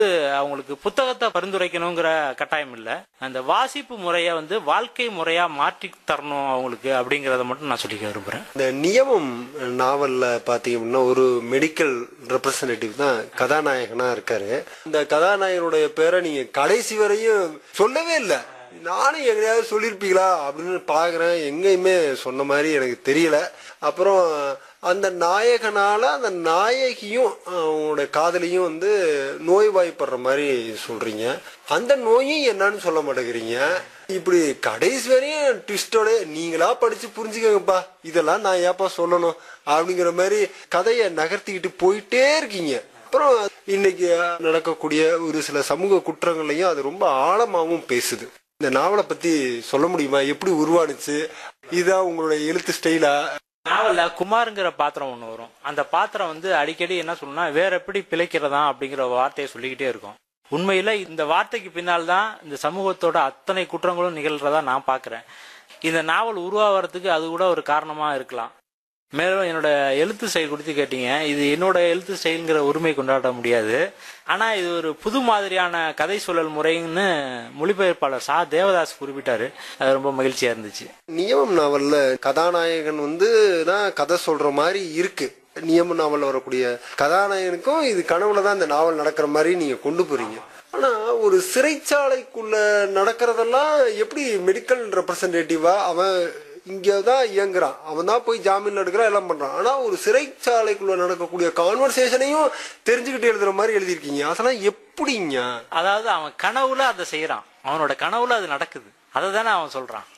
அவங்களுக்கு புத்தகத்தை பரிந்துரைக்கணுங்கிற கட்டாயம் இல்லை அந்த வாசிப்பு முறையை வந்து வாழ்க்கை முறையா மாற்றி தரணும் அவங்களுக்கு அப்படிங்கறத மட்டும் நான் சொல்லிக்க விரும்புறேன் இந்த நியமம் நாவல்ல பாத்தீங்க அப்படின்னா ஒரு மெடிக்கல் ரெப்ரசன்டேட்டிவ் தான் கதாநாயகனா இருக்காரு இந்த கதாநாயகனுடைய பேரை நீங்க கடைசி வரையும் சொல்லவே இல்லை நானும் எங்கேயாவது சொல்லியிருப்பீங்களா அப்படின்னு பாக்குறேன் எங்கேயுமே சொன்ன மாதிரி எனக்கு தெரியல அப்புறம் அந்த நாயகனால அந்த நாயகியும் அவங்களோட காதலியும் வந்து நோய்வாய்ப்படுற மாதிரி சொல்றீங்க அந்த நோயும் என்னன்னு சொல்ல மாட்டேங்கிறீங்க இப்படி கடைசி வரையும் ட்விஸ்டோட நீங்களா படிச்சு புரிஞ்சுக்கங்கப்பா இதெல்லாம் நான் ஏப்பா சொல்லணும் அப்படிங்கிற மாதிரி கதையை நகர்த்திக்கிட்டு போயிட்டே இருக்கீங்க அப்புறம் இன்னைக்கு நடக்கக்கூடிய ஒரு சில சமூக குற்றங்களையும் அது ரொம்ப ஆழமாவும் பேசுது இந்த நாவலை பத்தி சொல்ல முடியுமா எப்படி உருவானுச்சு இதுதான் உங்களுடைய எழுத்து ஸ்டைலா நாவல்ல குமாருங்கிற பாத்திரம் ஒன்று வரும் அந்த பாத்திரம் வந்து அடிக்கடி என்ன சொல்லணும்னா வேற எப்படி பிழைக்கிறதா அப்படிங்கிற வார்த்தையை சொல்லிக்கிட்டே இருக்கும் உண்மையில இந்த வார்த்தைக்கு பின்னால் தான் இந்த சமூகத்தோட அத்தனை குற்றங்களும் நிகழ்றதா நான் பார்க்கிறேன் இந்த நாவல் உருவாகிறதுக்கு அது கூட ஒரு காரணமா இருக்கலாம் மேலும் என்னோட எழுத்து ஸ்டைல் குறித்து கேட்டீங்க இது என்னோட எழுத்து ஸ்டைலுங்கிற உரிமை கொண்டாட முடியாது ஆனா இது ஒரு புது மாதிரியான கதை சொல்லல் முறைன்னு மொழிபெயர்ப்பாளர் சா தேவதாஸ் குறிப்பிட்டாரு அது ரொம்ப மகிழ்ச்சியா இருந்துச்சு நியமம் நாவல்ல கதாநாயகன் வந்து தான் கதை சொல்ற மாதிரி இருக்கு நியம நாவல்ல வரக்கூடிய கதாநாயகனுக்கும் இது கனவுல தான் இந்த நாவல் நடக்கிற மாதிரி நீங்க கொண்டு போறீங்க ஆனா ஒரு சிறைச்சாலைக்குள்ள நடக்கிறதெல்லாம் எப்படி மெடிக்கல் ரெப்ரசன்டேட்டிவா அவன் இங்கதான் இயங்குறான் அவன் தான் போய் ஜாமீன்ல எடுக்கிறான் எல்லாம் பண்றான் ஆனா ஒரு சிறைச்சாலைக்குள்ள நடக்கக்கூடிய கான்வர்சேஷனையும் தெரிஞ்சுக்கிட்டு எழுதுற மாதிரி எழுதியிருக்கீங்க அதெல்லாம் எப்படிங்க அதாவது அவன் கனவுல அதை செய்யறான் அவனோட கனவுல அது நடக்குது அதை தானே அவன் சொல்றான்